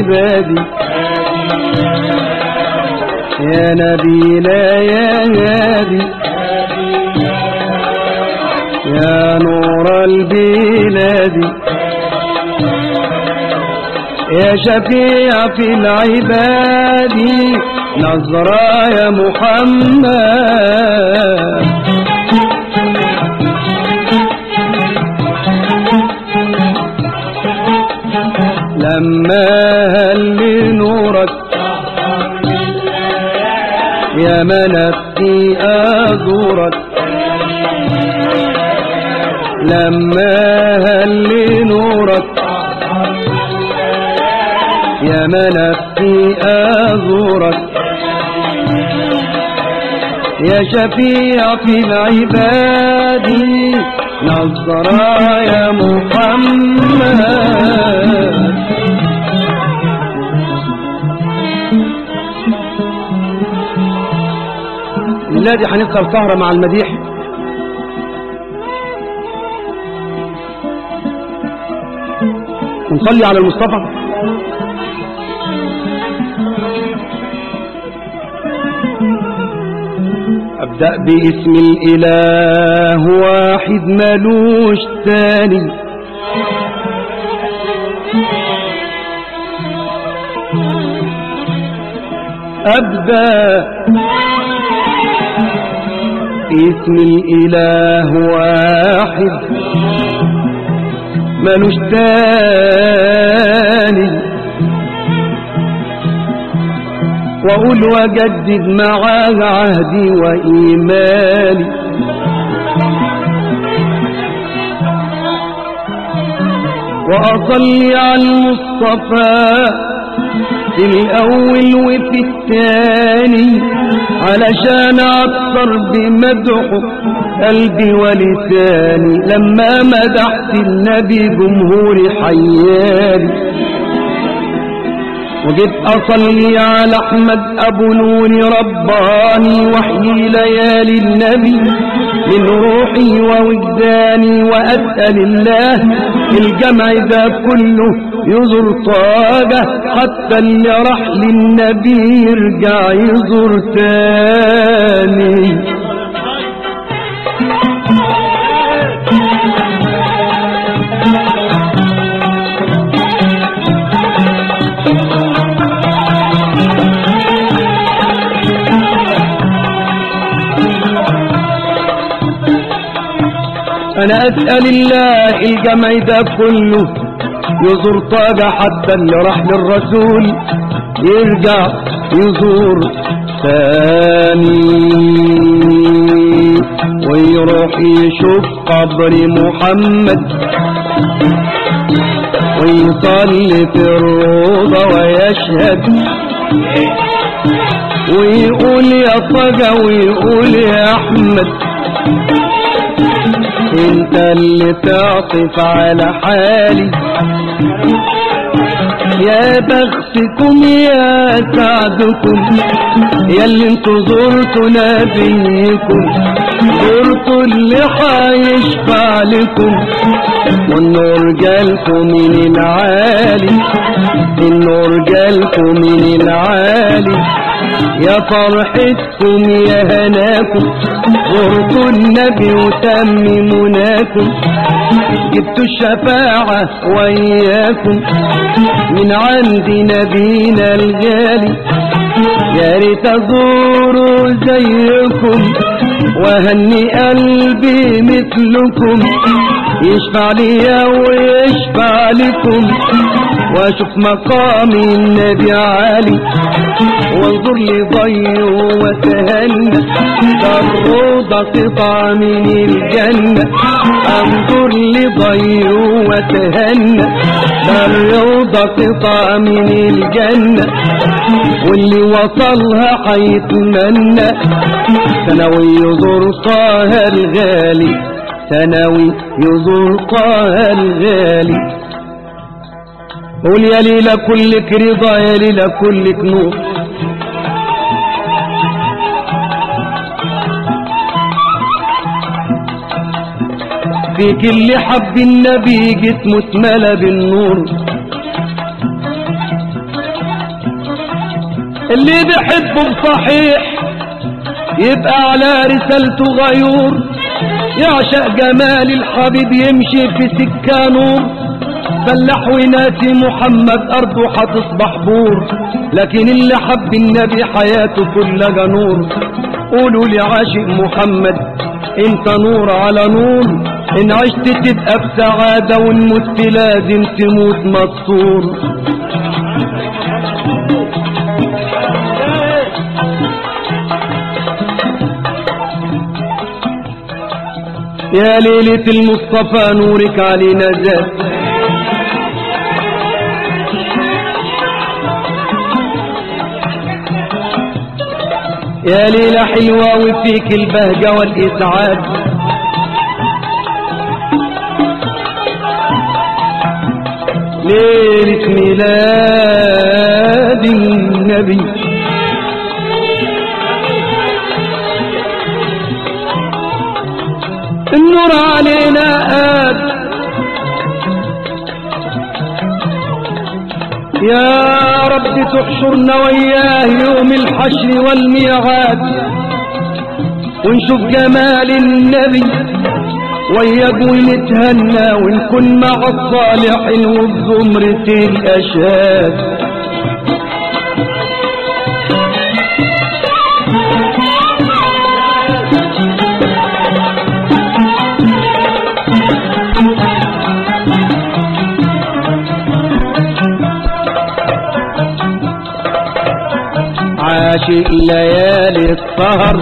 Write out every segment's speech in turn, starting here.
عبادي يا نبينا يا هادي يا نور البلاد يا شفيع في العباد نظرة يا محمد لما هل نورك يا منفتي أزورك لما هل نورك يا منفتي أزورك يا شفيع في العباد نظرة يا محمد الليلة دي هنسهر سهرة مع المديح ونصلي على المصطفى أبدأ باسم الإله واحد ملوش تاني أبدأ باسم الإله واحد ملوش تاني وأقول وجدد معاه عهدي وإيماني وأصلي على المصطفى في الأول وفي الثاني علشان أكثر بمدحه قلبي ولساني لما مدحت النبي جمهوري حيالي وجيت أصلي على أحمد أبو نور رباني وحيي ليالي النبي من روحي ووجداني وأسأل الله الجمع ده كله يزور طاقة حتى اللي راح للنبي يرجع يزور تاني انا اسأل الله الجمع ده كله يزور طاقة حتى اللي راح للرسول يرجع يزور ثاني ويروح يشوف قبر محمد ويصلي في الروضة ويشهد ويقول يا طاقة ويقول يا أحمد انت اللي تعطف على حالي يا بختكم يا سعدكم يا اللي انتوا زرتوا نبيكم زرتوا اللي حيشفع لكم والنور جالكم من العالي النور جالكم من العالي يا فرحتكم يا هناكم زرتوا النبي وتم مناكم جبتوا الشفاعة وياكم من عند نبينا الغالي يا ريت ازوروا زيكم وهني قلبي مثلكم يشفع لي ويشفع لكم واشوف مقام النبي عالي وانظر لضيه وتهنى كالروضة قطعة من الجنة انظر لضيه وتهنى كالروضة قطعة من الجنة واللي وصلها حيتمنى ثانوي يزور طه الغالي ثانوي يزور طه الغالي قول يا ليلى كلك رضا يا ليلى كلك نور فيك اللي حب النبي جسمه اتملى بالنور اللي بيحبه بصحيح يبقى على رسالته غيور يعشق جمال الحبيب يمشي في سكة نور فلاح وناسي محمد أرضه هتصبح بور لكن اللي حب النبي حياته كلها نور قولوا لي عاشق محمد انت نور على نور ان عشت تبقى بسعادة وان مت لازم تموت مصور يا ليلة المصطفى نورك علينا زاد يا ليلة حلوة وفيك البهجة والإسعاد ليلة ميلاد النبي النور علينا آد يا رب تحشرنا وياه يوم الحشر والميعاد ونشوف جمال النبي وياك ونتهنى ونكون مع الصالحين وبزمرة الأشهاد عاشق ليالي السهر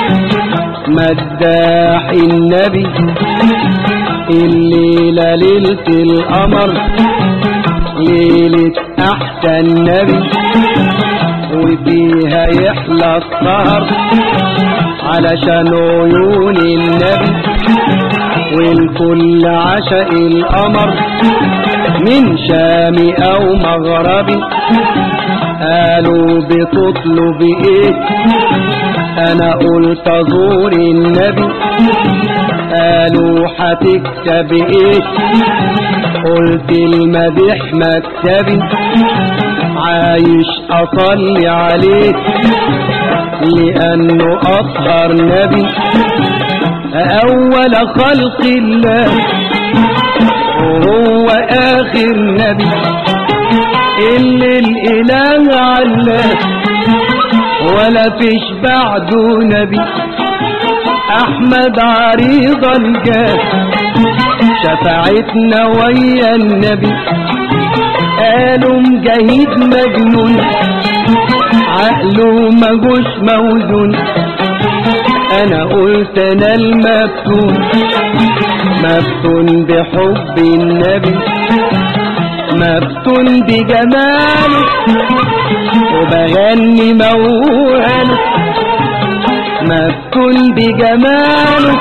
مداح النبي الليلة ليلة القمر ليلة أحسن نبي وفيها يحلى السهر علشان عيون النبي والكل عشق القمر من شامي أو مغربي قالوا بتطلب ايه انا قلت ازور النبي قالوا هتكسب ايه قلت المديح مكسبي عايش اصلي عليه لانه اطهر نبي اول خلق الله وهو اخر نبي اللي الاله علاه ولا فيش بعده نبي احمد عريض الجاه شفاعتنا ويا النبي قالوا مجاهد مجنون عقله مجوش موزون انا قلت انا المفتون مفتون بحب النبي مفتون بجماله وبغني موهله مفتون بجماله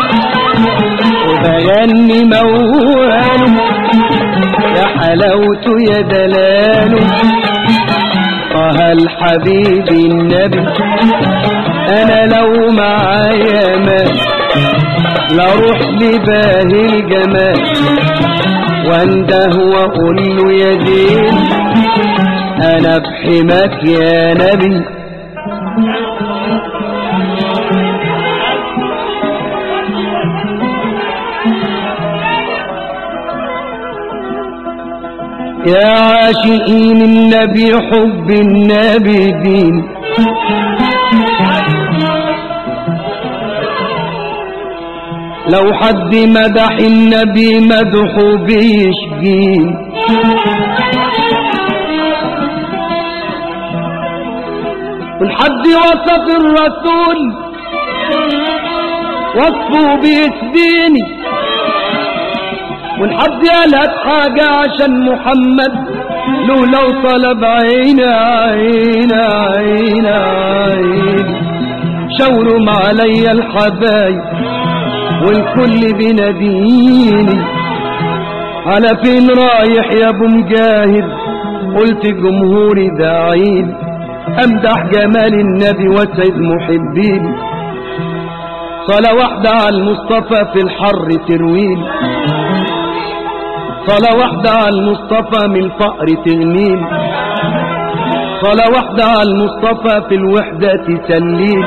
وبغني موهله يا حلاوته يا دلاله طه الحبيب النبي انا لو معايا مال لاروح لباهي الجمال وانده واقول له يا دين انا بحماك يا نبي يا عاشقين النبي حب النبي دين لو حد مدح النبي مدحه بيشجين والحد وصف الرسول وصفه بيسديني والحد قالت حاجة عشان محمد لو لو طلب عيني عيني عيني عيني شاوروا عليا الحبايب والكل بيناديني على فين رايح يا ابو مجاهد قلت جمهوري داعين امدح جمال النبي واسعد محبين صلاة واحدة على المصطفى في الحر ترويل صلاة واحدة على المصطفى من الفقر تغنيل صلاة واحدة على المصطفى في الوحدة تسليل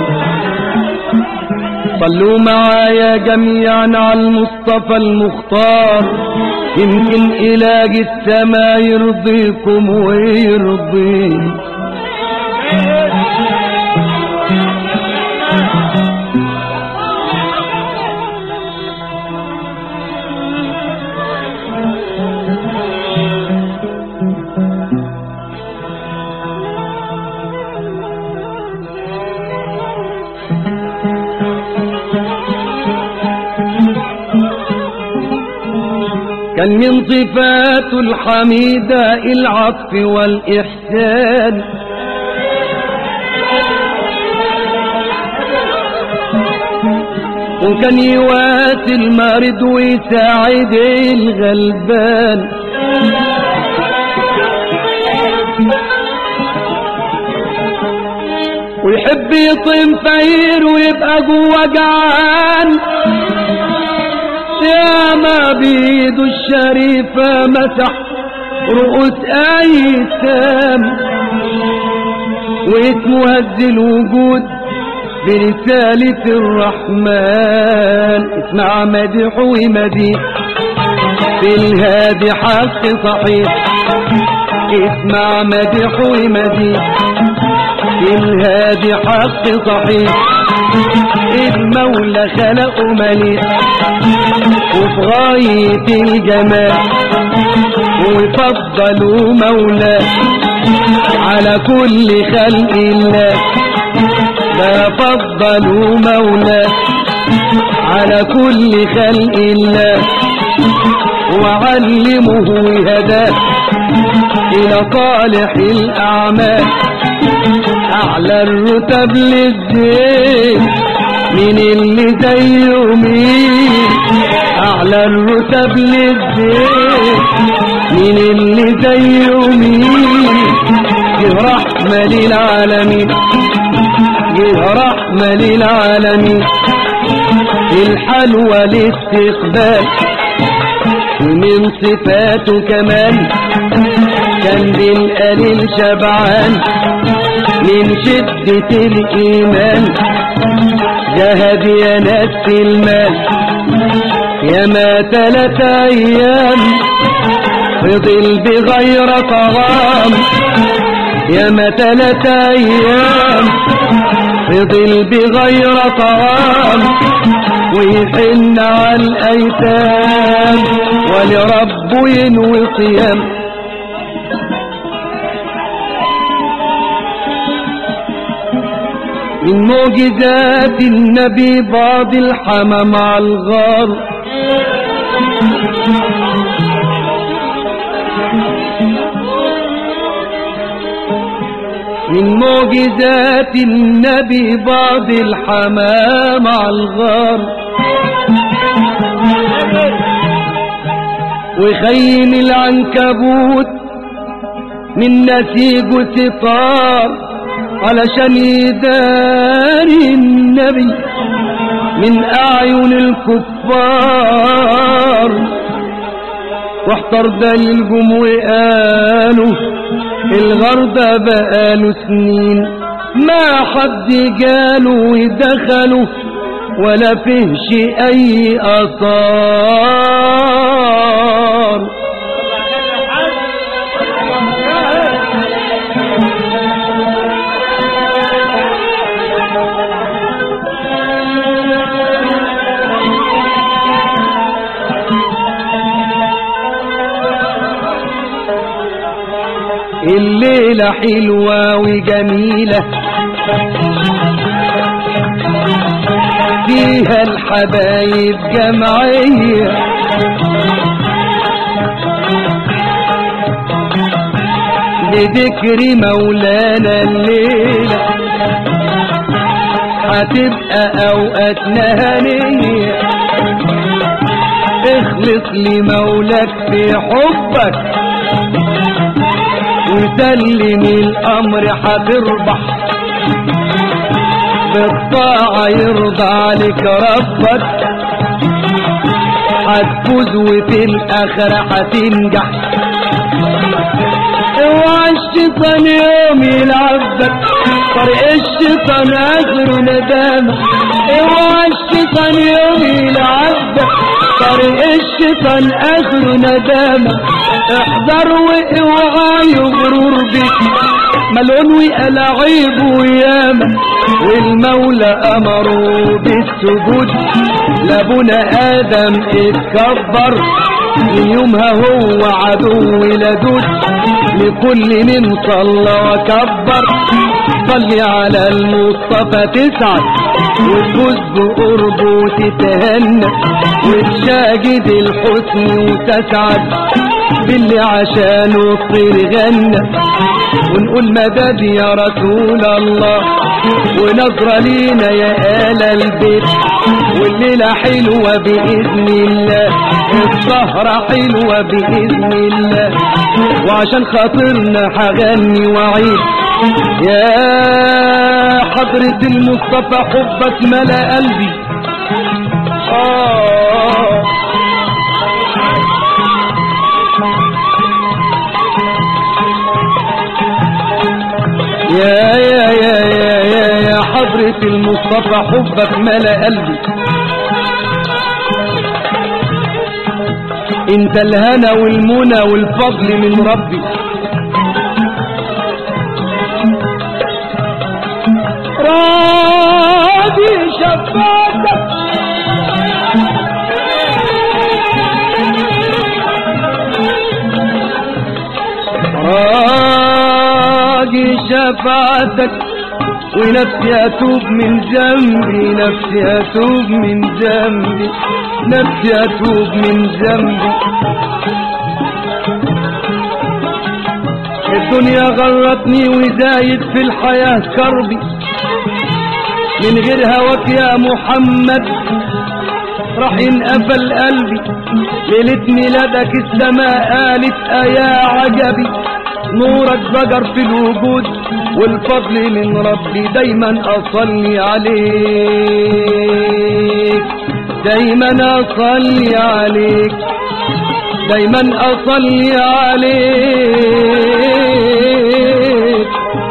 صلوا معايا جميعا على المصطفى المختار يمكن إله السما يرضيكم ويرضيني كان من صفات الحميدة العطف والإحسان وكان يواسي المريض ويساعد الغلبان ويحب يطيم فقير ويبقى جوا جعان يا ما بيده الشريفة مسح رؤوس أيتام واسمه هز الوجود برسالة الرحمن اسمع مدح ومديح في الهادي حق صحيح اسمع مدح ومديح في الهادي حق صحيح المولى خلقه مليء وفي غاية الجمال ويفضلوا مولاه على كل خلق الله ده فضلوا مولاه على كل خلق الله وعلمه وهداه إلى صالح الأعمال أعلى الرتب للدين من اللي زيه مين أعلى الرتب للدين من اللي زيه مين جه رحمة للعالمين جه رحمة للعالمين الحلوى الاستقبال ومن صفاته كمان كان بالقليل شبعان من شدة الإيمان جهد يا ناس المال يا ما تلات أيام فضل بغير طعام يا ما تلات أيام فضل بغير طعام ويحن على الأيتام ولربه ينوي صيام من معجزات النبي بعض الحمام على الغار من معجزات النبي بعض الحمام على الغار وخيم العنكبوت من نسيج ستار علشان يداري النبي من أعين الكفار واحتر دليل جم وقالوا الغردة بقاله سنين ما حد جاله ودخلوا ولا فيهش أي أثار الليلة حلوة وجميلة فيها الحبايب جمعية لذكر مولانا الليلة هتبقى أوقاتنا هنية اخلص لمولاك في حبك وسلم الامر هتربح بالطاعة يرضى عليك ربك هتفوز وفي الاخرة هتنجح اوعى الشيطان يوم يلعبك طريق الشيطان اخر ندامة اوعى الشيطان يوم يلعبك طريق الشيطان اخر ندامة احذر واوعى يغرر بك ملعون وألاعيب وياما والمولى أمره بالسجود لابونا آدم اتكبر من يومها هو عدو لدود لكل من صلى وكبر صلي على المصطفى تسعد وتفوز بقربه وتتهنى وتشاجد الحسن وتسعد باللي عشانه الطير غنى ونقول مدد يا رسول الله ونظرة لينا يا آل البيت والليلة حلوة بإذن الله السهرة حلوة بإذن الله وعشان خاطرنا هغني وعيد يا حضرة المصطفى حبك ملا قلبي آه يا يا يا يا يا يا حضرة المصطفى حبك ملا قلبي انت الهنا والمنى والفضل من ربي راضي شفاعتك راجي شفاعتك ونفسي اتوب من ذنبي نفسي اتوب من ذنبي نفسي اتوب من ذنبي الدنيا غرتني وزايد في الحياة كربي من غير هواك يا محمد راح ينقفل قلبي ليلة ميلادك السماء قالت يا عجبي نورك زجر في الوجود والفضل من ربي دايما اصلي عليك دايما اصلي عليك دايما اصلي عليك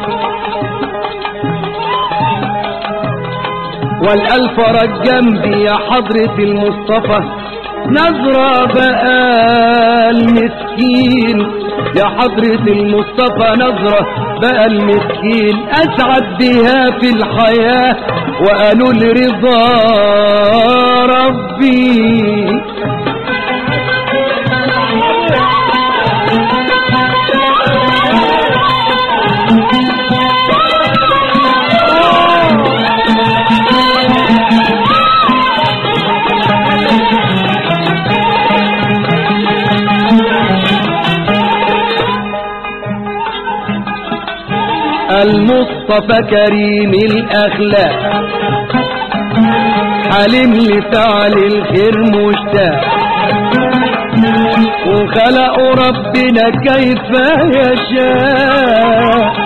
والألف رج جنبي يا حضرة المصطفى نظرة بقى المسكين يا حضرة المصطفى نظرة بقى المسكين أسعد بها في الحياة وقالوا لرضا ربي المصطفى كريم الأخلاق حليم لفعل الخير مشتاق وخلقوا ربنا كيف يشاء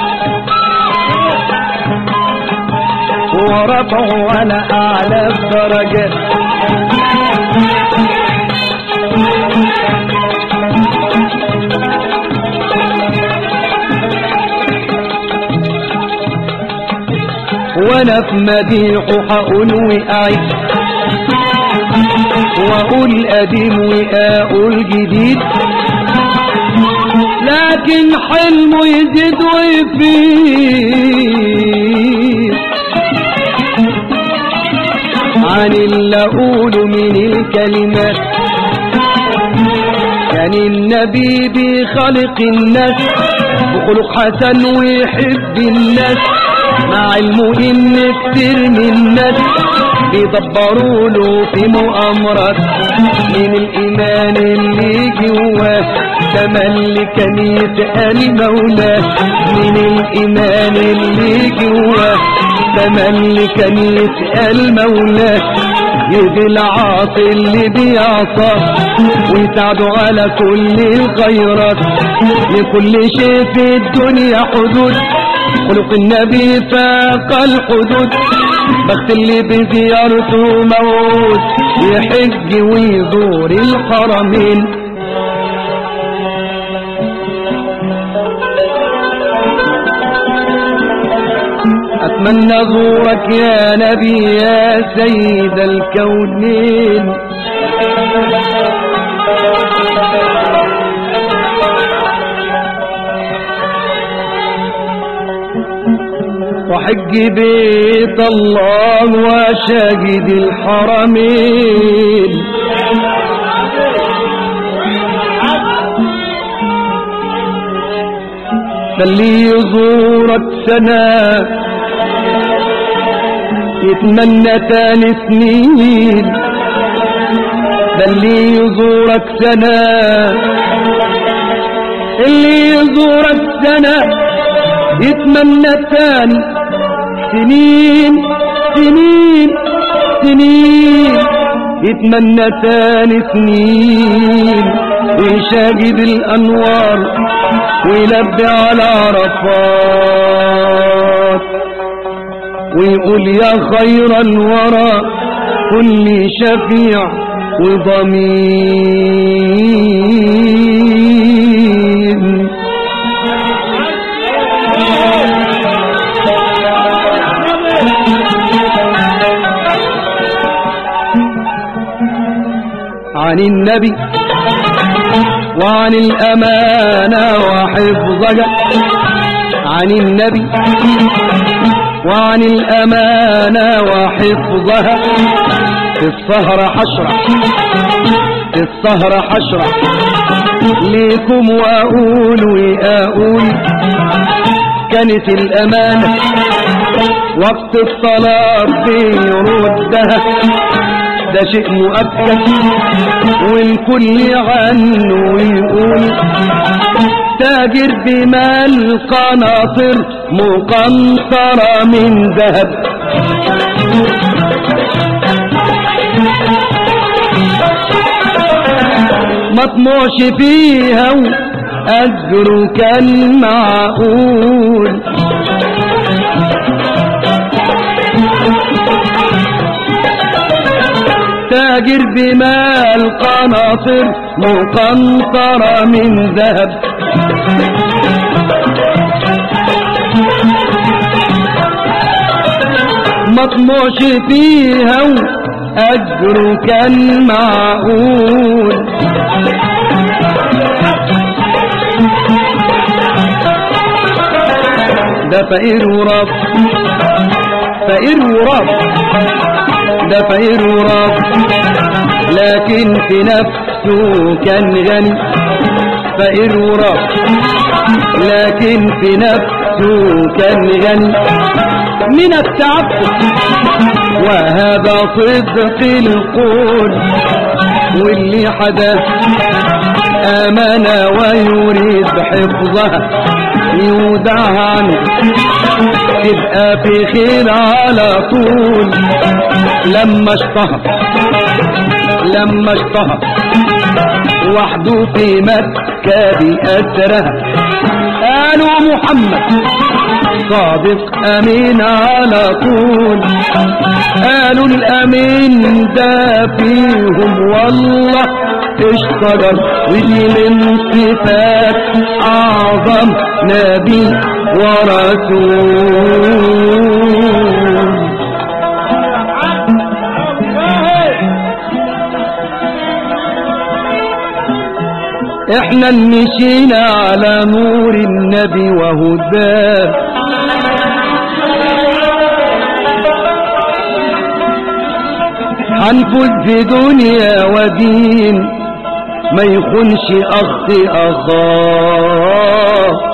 ورفعوا على أعلى الدرجات وانا في مديحه هقول وأعيد واقول قديم واقول جديد لكن حلمه يزيد ويفيد عن اللي اقوله من الكلمات كان النبي بخلق الناس بخلق حسن ويحب الناس مع علمه ان كتير من الناس بيدبروا له في مؤامرات من الايمان اللي جواه تملي كان يسأل مولاه من الايمان اللي جواه تملي كان يسأل مولاه يهدي العاصي اللي بيعصاه ويساعده على كل الخيرات لكل شيء في الدنيا حدود خلق النبي فاق الحدود بخت اللي بزيارته موت يحج ويزور الحرمين اتمنى زورك يا نبي يا سيد الكونين وحج بيت الله وشاهد الحرمين اللي يزورك سنة يتمنى تاني سنين ده اللي يزورك سنة اللي يزورك سنة يتمنى تاني سنين سنين سنين يتمنى تاني سنين ويشاهد الأنوار ويلبي على عرفات ويقول يا خير الورى كل شفيع وضمين عن النبي وعن الأمانة وحفظها عن النبي وعن الأمانة وحفظها في السهرة حشرة في السهرة حشرة ليكم وأقول وأقول كانت الأمانة وقت الصلاة بيردها ده شيء مؤكد والكل عنه يقول تاجر بمال قناطر مقنطرة من ذهب مطموش فيها أجره كان معقول تاجر بمال قناطر مقنطرة من ذهب مطموش فيها أجره كان معقول ده فقير ورب فقير ورب ده فقير ورب لكن في نفسه كان غني فقير ورب لكن في نفسه كان غني من التعبد وهذا صدق القول واللي حدا آمن ويريد حفظها يودعها عنه تبقى في خير على طول لما اشتهر لما اشتهر وحده في مكة بأسرها قالوا محمد صادق أمين على طول قالوا الأمين ده فيهم والله اشتغل ودي من صفات أعظم نبي ورسول احنا اللي مشينا على نور النبي وهداه هنفوز في دنيا ودين ما يخونش اخ اخاه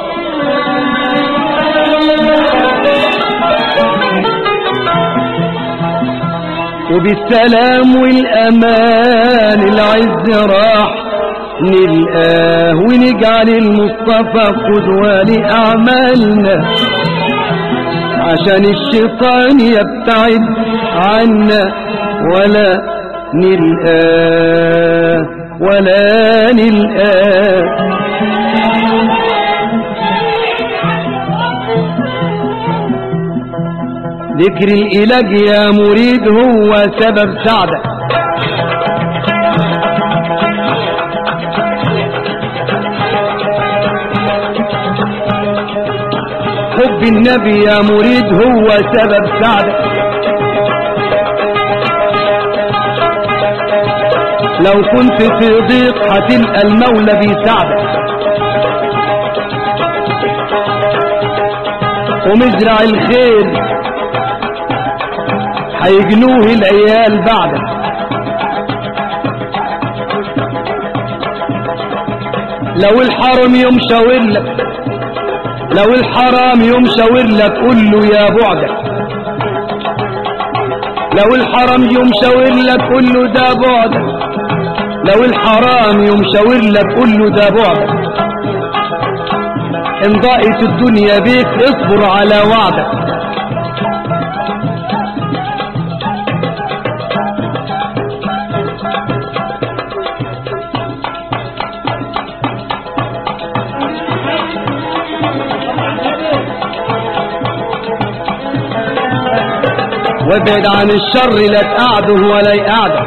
وبالسلام والامان العز راح نلقاه ونجعل المصطفى قدوة لأعمالنا عشان الشيطان يبتعد عنا ولا نلقاه ولا نلقاه ذكر الإله يا مريد هو سبب سعدك حب النبي يا مريد هو سبب سعدك لو كنت في ضيق هتلقى المولى بيساعدك ومزرع الخير هيجنوه العيال بعدك لو الحرم يوم شاورلك لو الحرام يوم شاورلك قول له يا بعدك لو الحرام يوم شاورلك قول له ده بعدك لو الحرام يوم شاورلك قول له ده بعدك ان ضاقت الدنيا بيك اصبر على وعدك وابعد عن الشر لا تقعده ولا يقعدك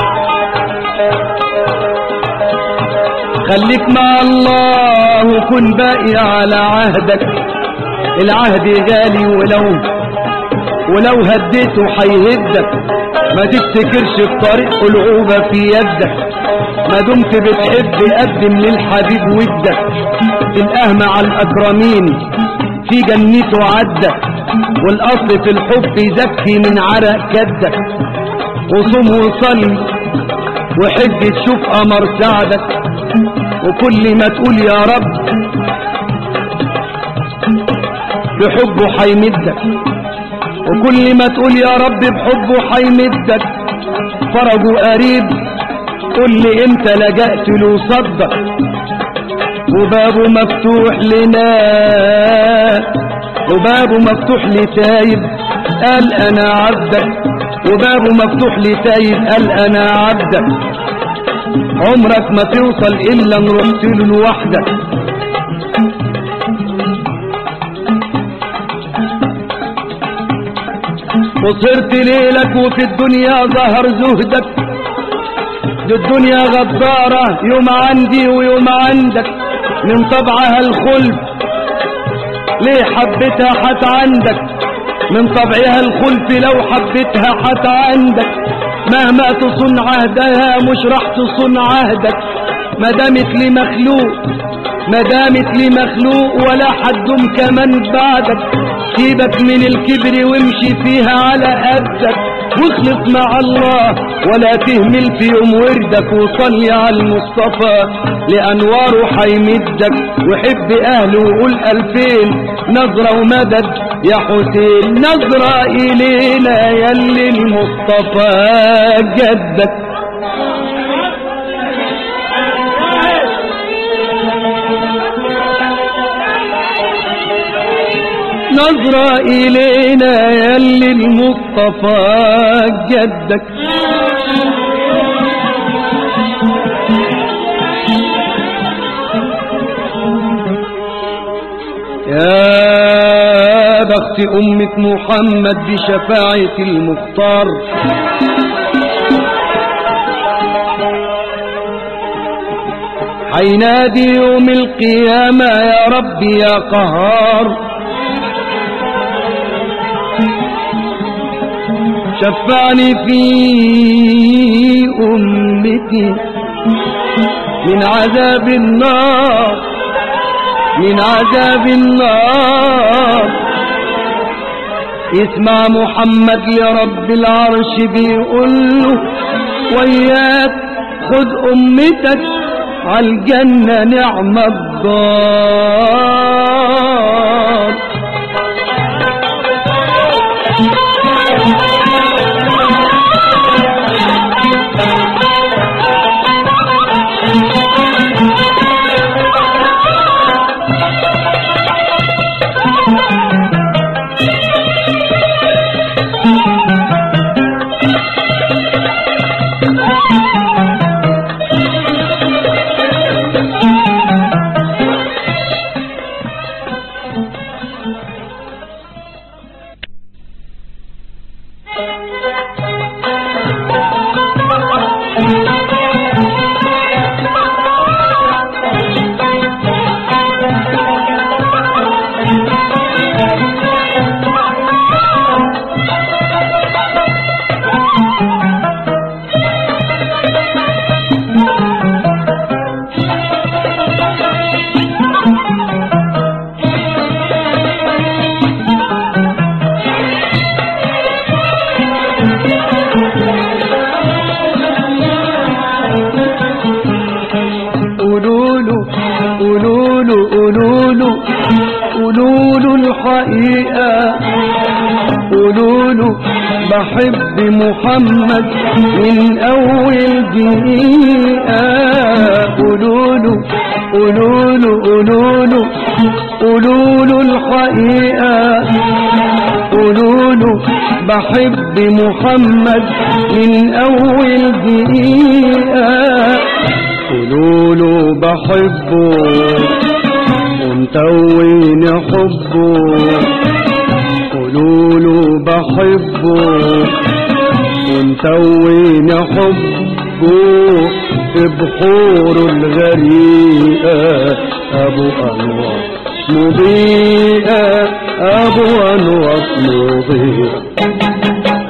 خليك مع الله وكن باقي على عهدك العهد غالي ولو ولو هديته هيهدك ما تفتكرش في طريق العوبة في يدك ما دمت بتحب قدم للحبيب ودك تلقاه مع الأكرمين في جنته عدك والأصل في الحب يزكي من عرق كدك وصوم وصلي وحج تشوف قمر سعدك وكل ما تقول يا رب بحبه حيمدك وكل ما تقول يا رب بحبه حيمدك فرجه قريب قل لي امتى لجأت له صدق وبابه مفتوح لنا وبابه مفتوح لتايب قال انا عبدك وبابه مفتوح لتايب قال انا عبدك عمرك ما توصل الا ان رحت له لوحدك وصرت ليلك وفي الدنيا ظهر زهدك دي الدنيا غدارة يوم عندي ويوم عندك من طبعها الخلد ليه حبيتها حت عندك من طبعها الخلف لو حبيتها حت عندك مهما تصن عهدها مش راح تصن عهدك ما دامت لي مخلوق ما دامت لي مخلوق ولا حد كمان بعدك سيبك من الكبر وامشي فيها على قدك واخلص مع الله ولا تهمل في يوم وردك وصلي على المصطفى لأنواره حيمدك وحب أهله وقول ألفين نظرة ومدد يا حسين نظرة إلينا يلي المصطفى جدك نظرة إلينا يلي المصطفى جدك يا بخت أمة محمد بشفاعة المختار حينادي يوم القيامة يا ربي يا قهار شفعني في أمتي من عذاب النار من عذاب النار يسمع محمد لرب العرش بيقول له وياك خد أمتك عالجنة نعم الدار قولوا له الحقيقة قولوا له بحب محمد من أول دقيقة قولوا له قولوا له قولوا له قولوا له الحقيقة قولوا له بحب محمد من أول دقيقة قولوا له بحبه ومتوين حبه قولوا له بحبه ومتوين حبه في بحوره الغريقة أبو أنور مضيئة أبو أنور مضيئة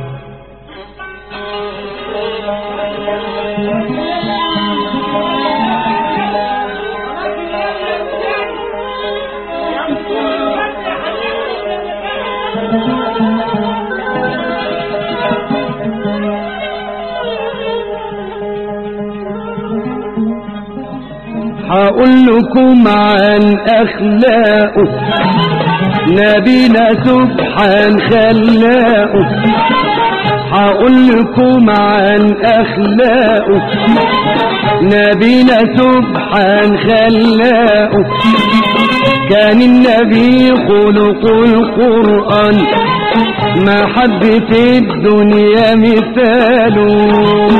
هقول لكم عن اخلاقه نبينا سبحان خلاقه هقول لكم عن اخلاقه نبينا سبحان خلاقه كان النبي خلق القرآن ما حد في الدنيا مثاله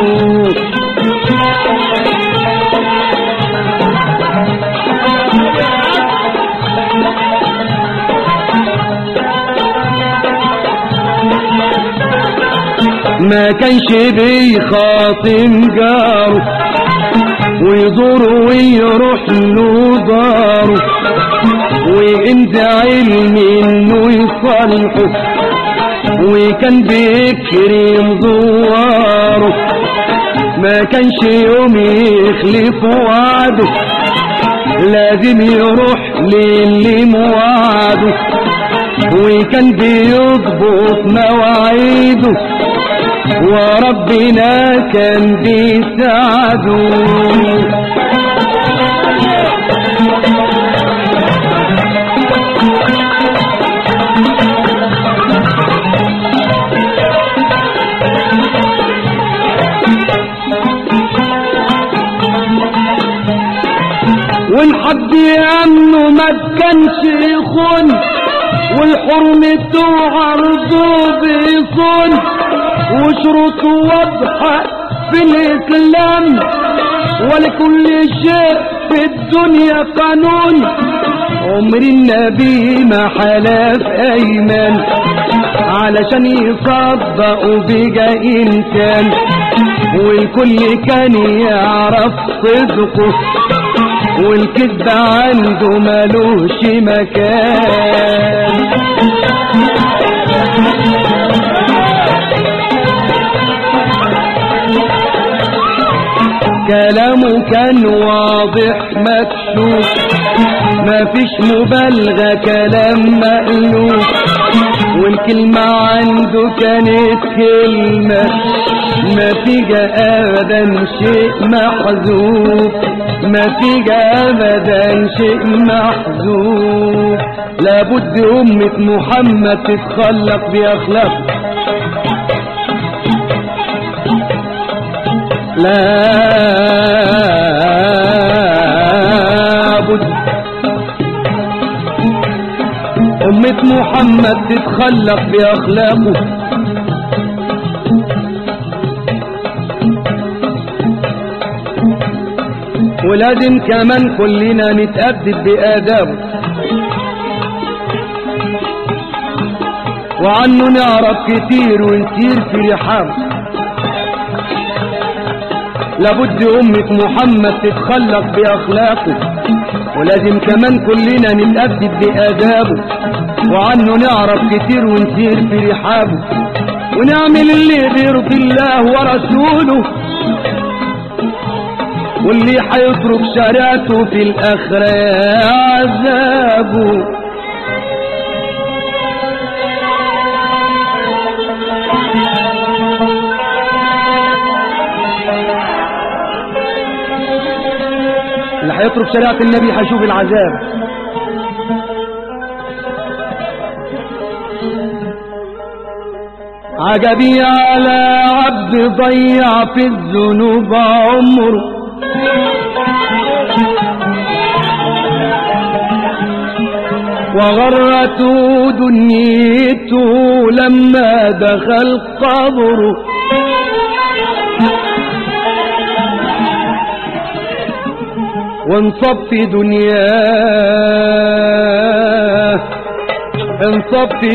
ما كانش بيخاطم جاره ويزوره ويروح له داره وانت علم انه يصالحه وكان بيكرم زواره ما كانش يوم يخلف وعده لازم يروح للي موعده وكان بيضبط مواعيده وربنا كان بيساعده والحد يامنه ما كانش يخون والحرمة عرضه بيصون وشروطه واضحة في الإسلام ولكل شيء في الدنيا قانون عمر النبي ما حلف أيمان علشان يصدقوا بقى إنسان والكل كان يعرف صدقه والكذب عنده ملوش مكان كلامه كان واضح مكشوف ما فيش مبالغة كلام مألوف والكلمة عنده كانت كلمة ما فيها أبدا شيء محذوف ما فيها أبدا شيء محذوف لابد أمة محمد تتخلق بأخلاقه لابد أمة محمد تتخلق بأخلاقه ولازم كمان كلنا نتأدب بآدابه وعنه نعرف كتير ونسير في رحابه لابد أمة محمد تتخلق بأخلاقه ولازم كمان كلنا نتأدب بآدابه وعنه نعرف كتير ونسير في رحابه ونعمل اللي بيرضي الله ورسوله واللي حيترك شريعته في الآخرة عذابه اللي هيترك شريعة النبي هيشوف العذاب عجبي على عبد ضيع في الذنوب عمره وغرته دنيته لما دخل قبره وانصب في دنياه انصب في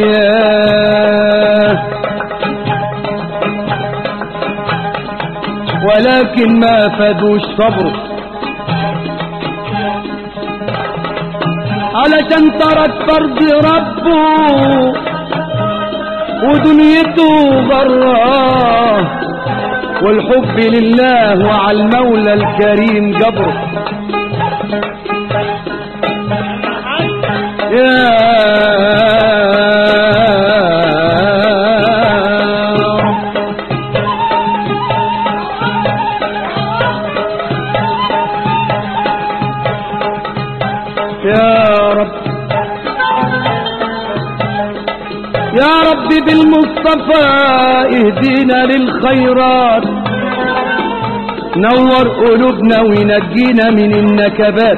دنياه ولكن ما فادوش صبره علشان ترك فرض ربه ودنيته براه والحب لله وعلى المولى الكريم جبره يا رب يا رب يا رب بالمصطفى اهدينا للخيرات نور قلوبنا وينجينا من النكبات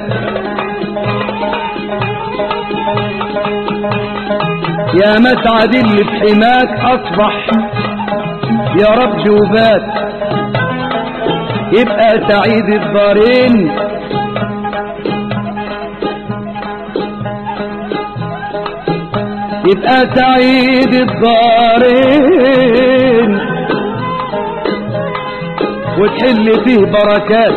يا مسعد اللي في حماك اصبح يا رب وبات يبقى سعيد الدارين يبقى سعيد الدارين وتحل فيه بركات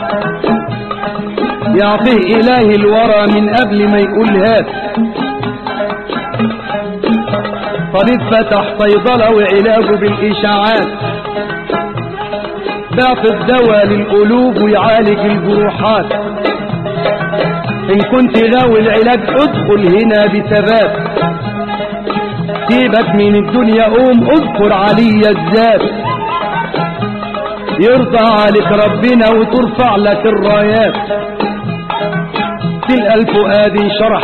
يعطيه إله الورى من قبل ما يقول هات طبيب فتح صيدلة وعلاجه بالإشاعات بيعطي الدواء للقلوب ويعالج الجروحات إن كنت غاوي العلاج ادخل هنا بثبات سيبك من الدنيا قوم اذكر علي الذات يرضى عليك ربنا وترفع لك الرايات تلقى الفؤاد انشرح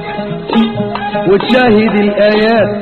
وتشاهد الآيات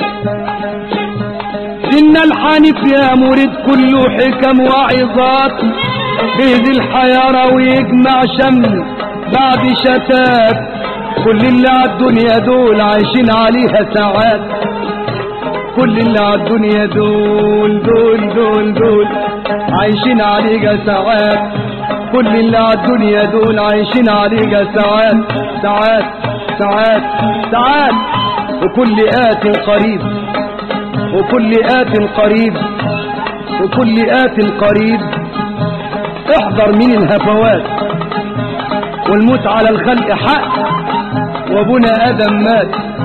إن الحنيف يا مريد كله حكم وعظات بيد الحيارة ويجمع شمل بعد شتات كل اللي عالدنيا دول عايشين عليها ساعات كل اللي عالدنيا دول دول دول دول عايشين عليها ساعات كل اللي عالدنيا دول عايشين عليها ساعات ساعات ساعات ساعات وكل آت قريب وكل آت قريب وكل آت قريب احذر من الهفوات والموت على الخلق حق وابونا ادم مات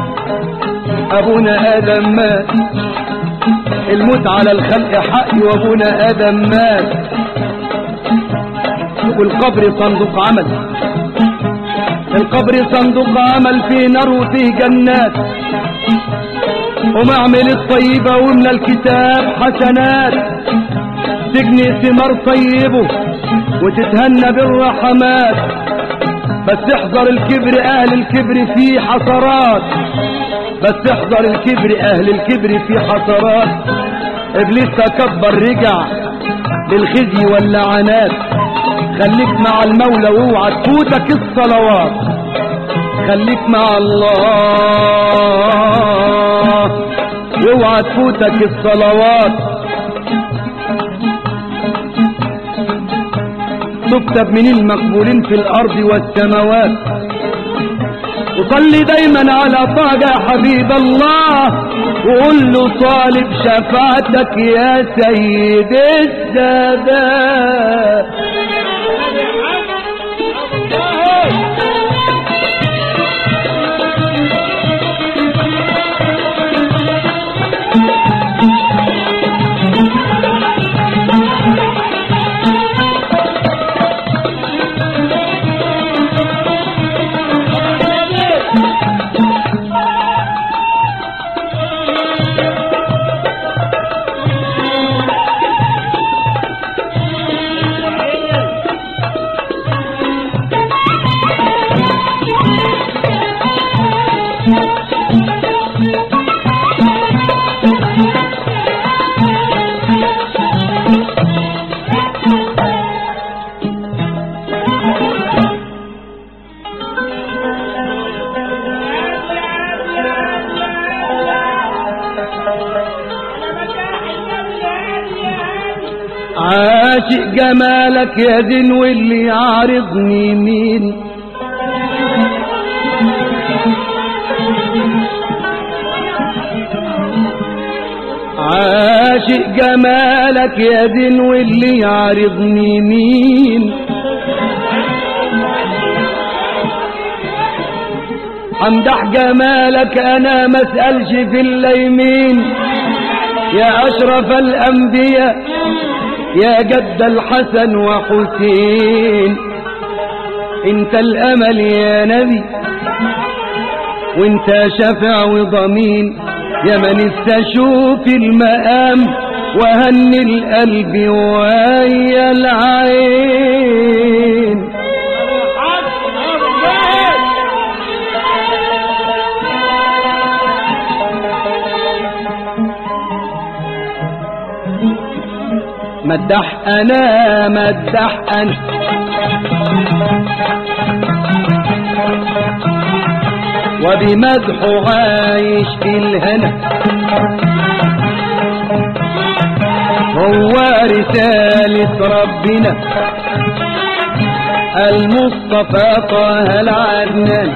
ابونا ادم مات الموت على الخلق حق وابونا ادم مات والقبر صندوق عمل القبر صندوق عمل فيه نار وفيه جنات ومعمل الطيبة ومن الكتاب حسنات تجني ثمار طيبه وتتهنى بالرحمات بس احذر الكبر اهل الكبر في حسرات بس احذر الكبر اهل الكبر في حسرات ابليس تكبر رجع للخزي واللعنات خليك مع المولى واوعى تفوتك الصلوات خليك مع الله واوعى تفوتك الصلوات تكتب من المقبولين في الارض والسماوات وصلي دايما على طه يا حبيب الله وقول له طالب شفاعتك يا سيد السادات عاشق جمالك يا دين واللي يعارضني مين عاشق جمالك يا دين واللي يعارضني مين امدح جمالك انا ما اسالش في الليمين يا اشرف الانبياء يا جد الحسن وحسين انت الامل يا نبي وانت شفع وضمين يا من استشوف المقام وهني القلب ويا العين مدح انا مدح انا وبمدحه عايش في الهنا هو رسالة ربنا المصطفى طه العدنان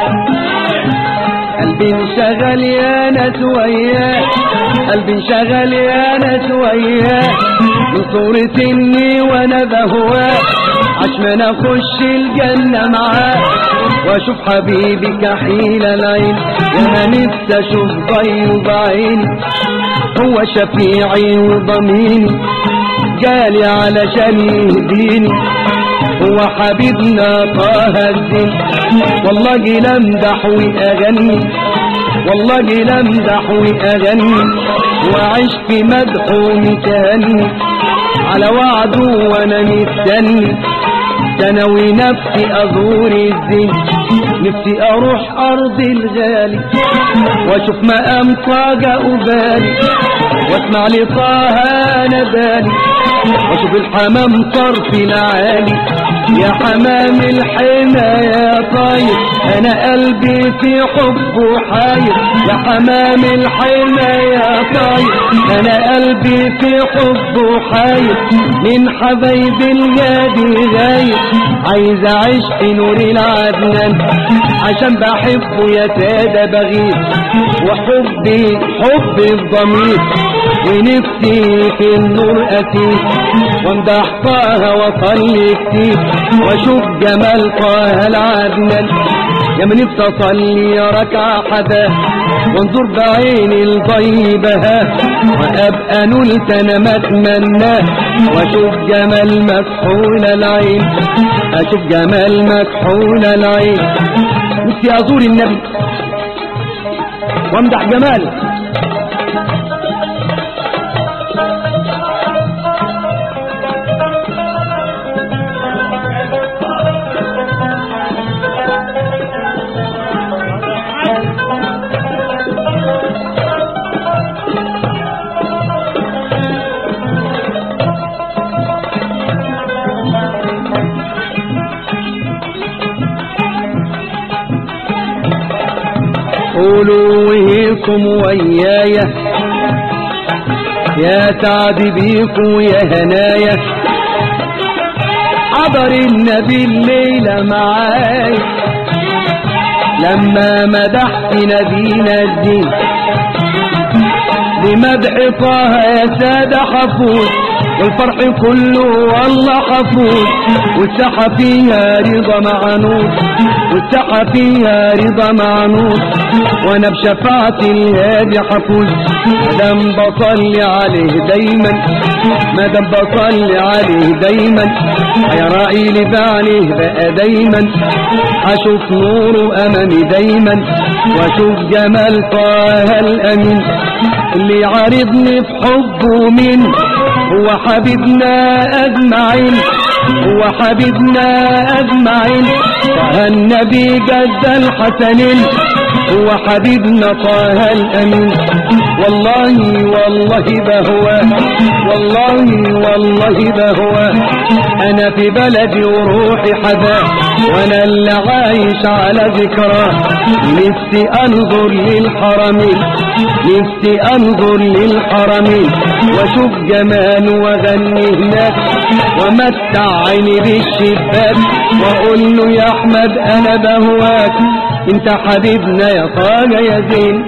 قلبي انشغل يا ناس وياه قلبي انشغل يا ناس وياه من صورة اني وانا بهواه عشان اخش الجنة معاه واشوف حبيبي كحيل العين يا نفسي اشوف ضي بعيني هو شفيعي وضميني جالي علشان يهديني هو حبيبنا طه الدين والله لمدح واغني والله لمدح واغني واعيش في مدحه متهني على وعده وانا مستني تنوي نفسي ازور الدين نفسي اروح ارض الغالي واشوف مقام طاقة بالي واسمع لطه ندالي واشوف الحمام طرف العالي يا حمام الحمى يا طاير انا قلبي في حبه حاير يا حمام الحمى يا طاير انا قلبي في حبه حاير من حبايب الجادي غاير عايز اعيش في نور العدنان عشان بحبه يا سادة بغير وحبي حبي الضمير ونفسي في النور أسير وامدح طه وصلي كتير واشوف جمال طه العدنان يا من نفسي اصلي ركعة حدا وانظر بعيني الطيبها وابقى نلت انا ما اتمناه واشوف جمال مكحول العين اشوف جمال مكحول العين نفسي ازور النبي وامدح جماله قولوا وهيكم ويايا يا سعد بيكم يا هنايا حضر النبي الليلة معايا لما مدحت نبينا الدين بمدح طه يا سادة حفوظ والفرح كله والله حفوظ والساحة فيها رضا مع نور والساحة فيها رضا مع نور وانا بشفاعة الهادي حفوظ مادام بصلي عليه دايما مادام بصلي عليه دايما هيراعي لي بعليه بقى دايما اشوف نوره امامي دايما واشوف جمال طه الامين اللي يعارضني في حبه مين هو حبيبنا أجمعين هو حبيبنا أجمعين طه النبي جد الحسنين هو حبيبنا طه الأمين والله والله بهواه والله والله بهواه انا في بلدي وروحي حداه وانا اللي عايش على ذكراه نفسي انظر للحرمين نفسي انظر للحرمين واشوف جماله واغني هناك ومتع عيني بالشباك واقول له يا احمد انا بهواك انت حبيبنا يا طاجة يا زين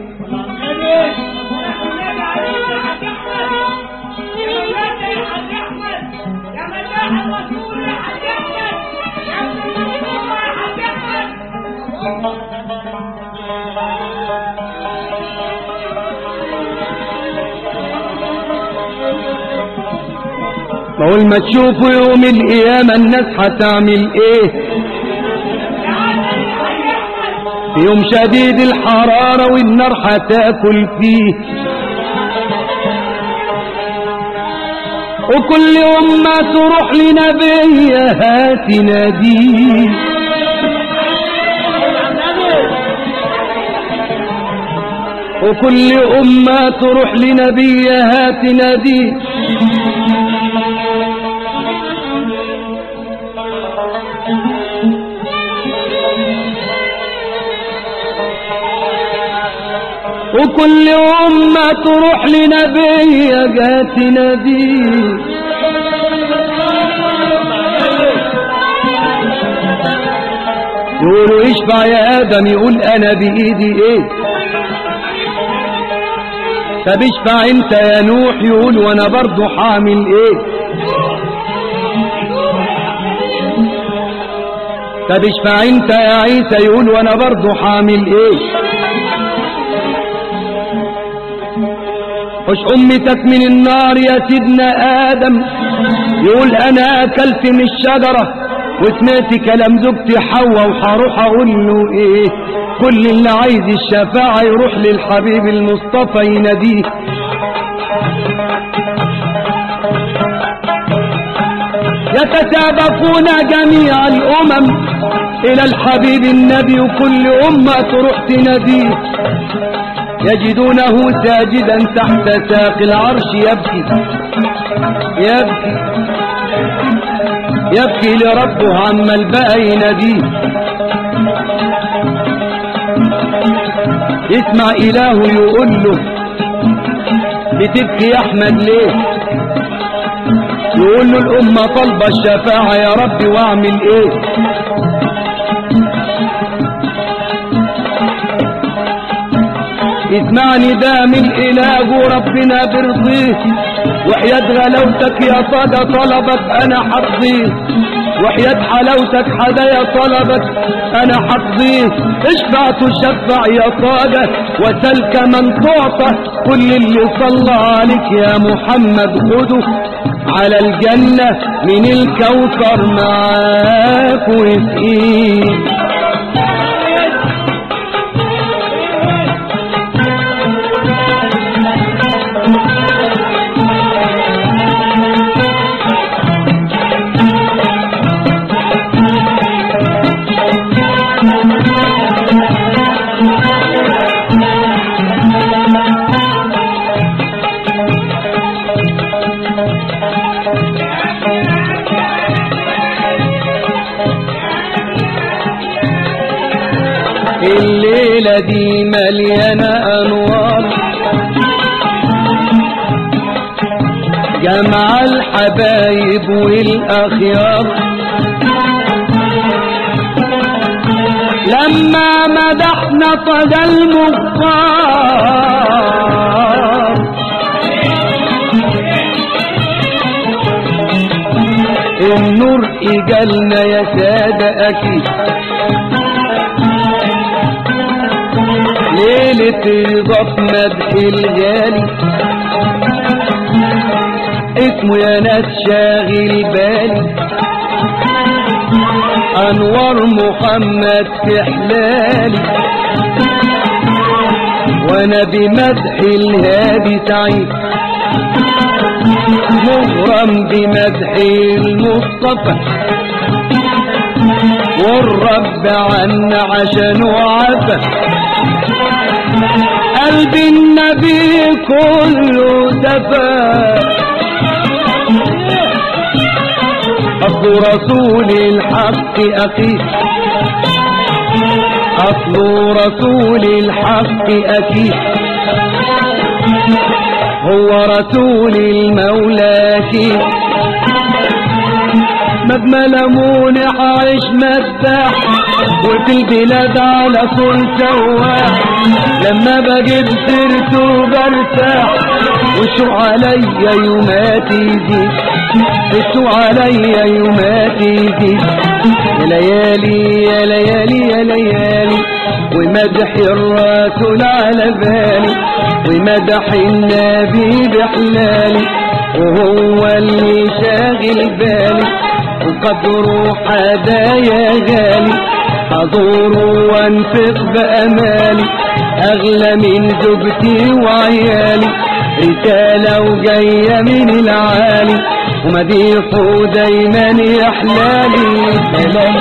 بقول ما تشوفوا يوم القيامة الناس هتعمل ايه في يوم شديد الحرارة والنار هتاكل فيه وكل أمة تروح لنبيها تناديه وكل أمة تروح لنبيها تناديه وكل أمة تروح لنبيها جات تناديه يقولوا اشبع يا آدم يقول أنا بإيدي إيه طب اشفع انت يا نوح يقول وانا برضو حامل ايه طب اشفع انت يا عيسى يقول وانا برضو حامل ايه حش امتك من النار يا سيدنا ادم يقول انا اكلت من الشجرة وسمعت كلام زوجتي حواء وهروح اقول له ايه كل اللي عايز الشفاعة يروح للحبيب المصطفى يناديه يتسابقون جميع الأمم إلى الحبيب النبي وكل أمة تروح تناديه يجدونه ساجدا تحت ساق العرش يبكي يبكي يبكي لربه عما البقى يناديه يسمع إله يقول له بتبكي يا أحمد ليه يقول له الأمة طالبة الشفاعة يا رب واعمل ايه اسمعني ده من إله وربنا برضيه وحياة غلاوتك يا صدى طلبك أنا حرضيه وحياة حلاوتك حدايا طلبك أنا حقضيه اشفع تشفع يا صادة وسلك من تعطى كل اللي صلى عليك يا محمد خده على الجنة من الكوثر معاك وسقيه الليلة دي مليانة أنوار جمع الحبايب والأخيار لما مدحنا طه المختار النور إجالنا يا سادة أكيد ليلة رضا مدح الغالي اسمه يا ناس شاغل بالي انوار محمد في حلالي وانا بمدح الهادي سعيد مغرم بمدح المصطفى والرب عنا عشان وعفا قلب النبي كله دفا أصل رسول الحق أكيد أصل رسول الحق أكيد هو رسول المولى أكيد مجمل مونح عيش مداح وفي البلاد على طول سواح لما بجيب سيرته برتاح وشو عليا يومات يزيد وشو عليا يومات يزيد يا ليالي يا ليالي يا ليالي ومدح الرسول على بالي ومدح النبي بحلالي وهو اللي شاغل بالي وقدره حدايا غالي حضوره وانفق بأمالي أغلى من زوجتي وعيالي رسالة وجاية من العالي ومديحه دايما يحلالي سلام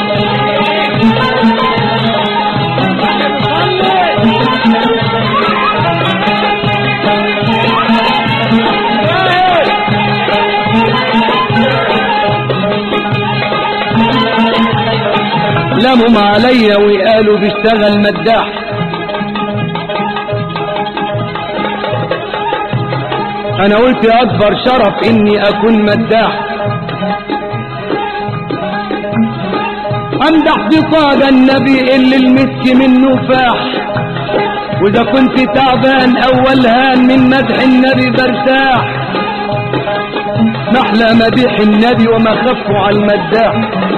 لمهم عليا وقالوا بيشتغل مداح انا قلت اكبر شرف اني اكون مداح امدح بقاد النبي اللي المسك منه فاح واذا كنت تعبان اول هان من مدح النبي برتاح محلى مديح النبي وما خفوا على المداح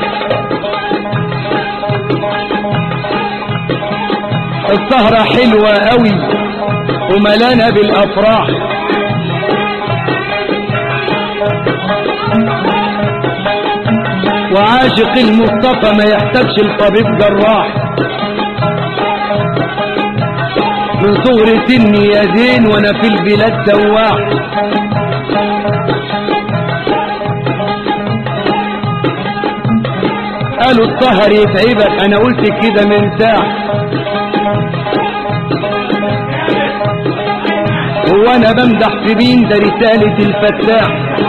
السهرة حلوة قوي وملانة بالافراح وعاشق المصطفى ما يحتاجش الطبيب جراح من صغر سني يا زين وانا في البلاد سواح قالوا السهر يتعبك انا قلت كده مرتاح هو انا بمدح في مين ده رسالة الفتاح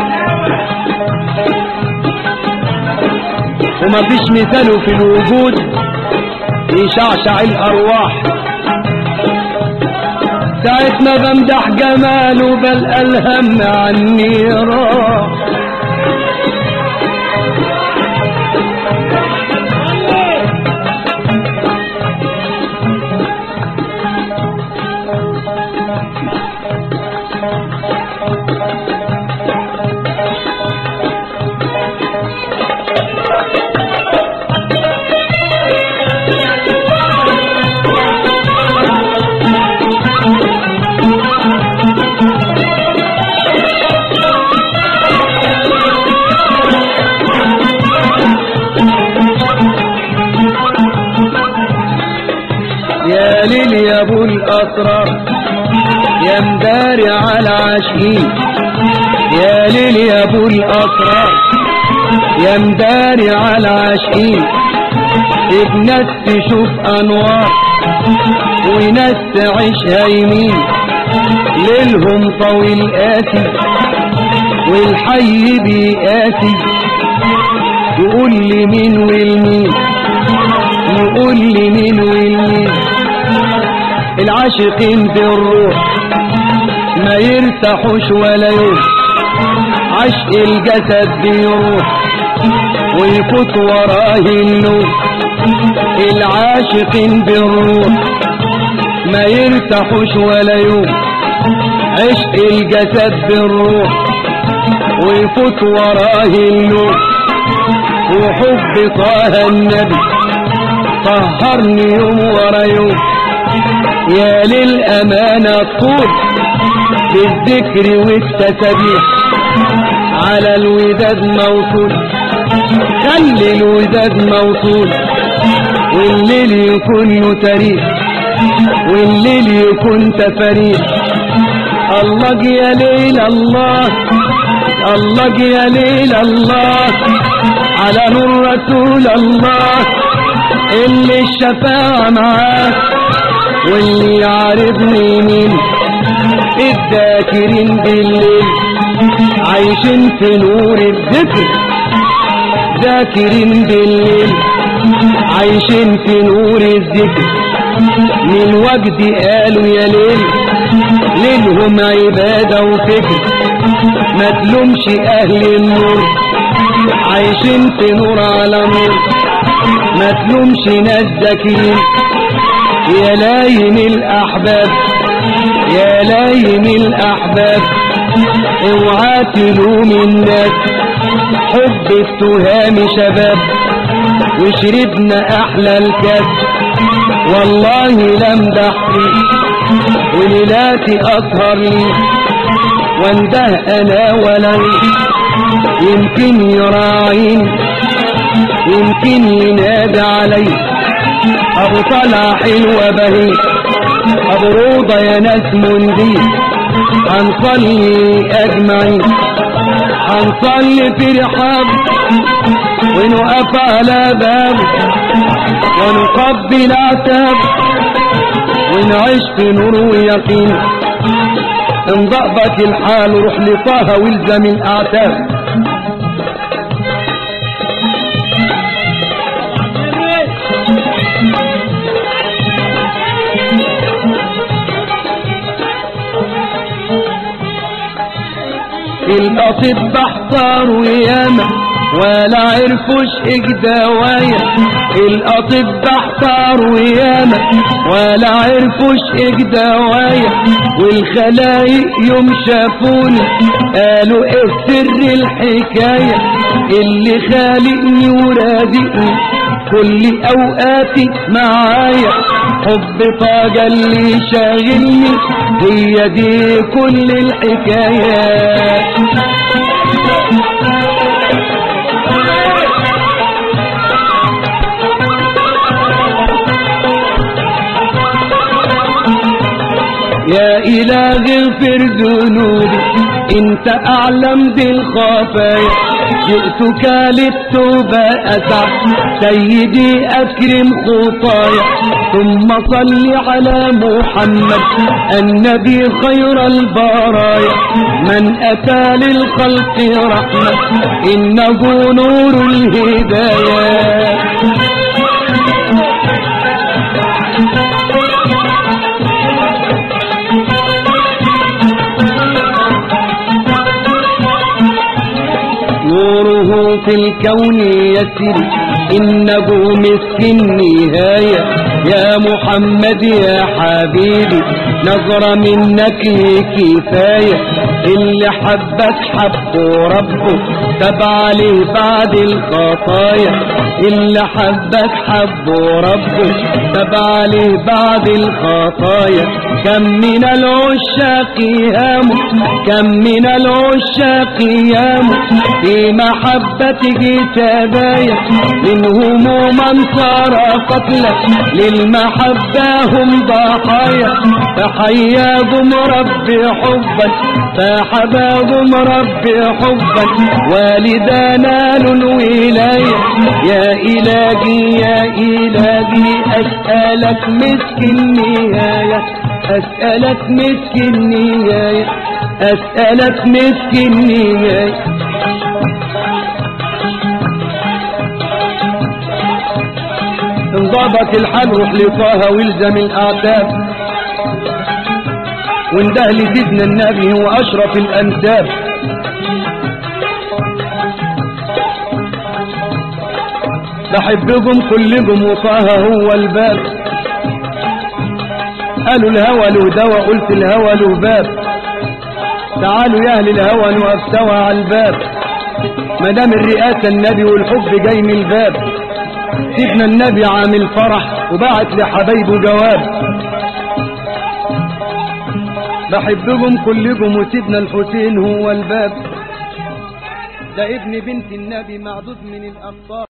وما فيش مثاله في الوجود يشعشع الارواح ساعة ما بمدح جماله بل الهم عني راح يا ليل يا ابو الاسرار يا مداري على عاشقين يا ليل يا ابو الاسرار يا مداري على عاشقين ناس تشوف انوار وناس تعيشها يمين ليلهم طويل قاسي والحي بيقاسي يقول لي مين والمين يقول لي مين والمين العاشقين بالروح ما يرتاحوش ولا يوم عشق الجسد بيروح ويفوت وراه النوم العاشقين بالروح ما يرتاحوش ولا يوم عشق الجسد بالروح ويفوت وراه النوم وحب طه النبي طهرني يوم ورا يوم يا للأمانة طول بالذكر والتسبيح على الوداد موصول خلي الوداد موصول والليل يكون له تاريخ والليل يكون تفاريخ الله يا ليل الله الله يا ليل الله على نور رسول الله اللي الشفاعة معاه واللي يعرفني مين الذاكرين بالليل عايشين في نور الذكر ذاكرين بالليل عايشين في نور الذكر من وجد قالوا يا ليل ليلهم عبادة وفكر ما تلومش أهل النور عايشين في نور على نور ما تلومش ناس ذاكرين يا لايم الأحباب يا لايم الأحباب اوعى تلوم الناس حب التهام شباب وشربنا أحلى الكاس والله لم دحكي وليلاتي أسهر لي وانده أنا ولن يمكن يراعيني يمكن ينادي علي أبو طلع حلوة بهي أبو روضة يا ناس مندي هنصلي أجمعين هنصلي في رحاب ونقف على باب ونقبل عتاب ونعيش في نور ويقين انضأبك الحال روح لطه والزم الأعتاب الأطباء احتاروا ياما ولا عرفوش اجدوايا الأطباء احتاروا ياما ولا عرفوش اجدوايا والخلايق يوم شافوني قالوا ايه سر الحكاية اللي خالقني ورازقني كل اوقاتي معايا حب طاقة اللي شاغلني هي دي كل الحكايات يا إله اغفر ذنوبي انت اعلم بالخفايا جئتك للتوبة أسع سيدي أكرم خطايا ثم صل على محمد النبي خير البرايا من أتى للخلق رحمة إنه نور الهدايا نوره في الكون يسري إنه مسك النهاية يا محمد يا حبيبي نظرة منك كفاية اللي حبك حبه ربه تاب عليه بعد الخطايا اللي حبك حبه ربه تاب عليه بعد الخطايا كم من العشاق يام كم من العشاق يام في محبته تبايا منهم من صار قتلا للمحبة هم ضحايا فحياهم ربي حبا فحباهم ربي حبا والدانا الولاية يا إلهي يا إلهي أسألك مسك النهاية أسألك مسك النهاية أسألك مسك النهاية انضبط الحال روح لطه والزم الأعتاب وانده لسيدنا النبي هو أشرف الأنساب بحبكم كلكم وطه هو الباب قالوا الهوى له دواء قلت الهوى له باب تعالوا يا اهل الهوى نقف سوا على الباب ما دام الرئاسه النبي والحب جاي من الباب سيدنا النبي عامل فرح وبعت لحبايبه جواب بحبكم كلكم وسيدنا الحسين هو الباب ده ابن بنت النبي معدود من الأبطال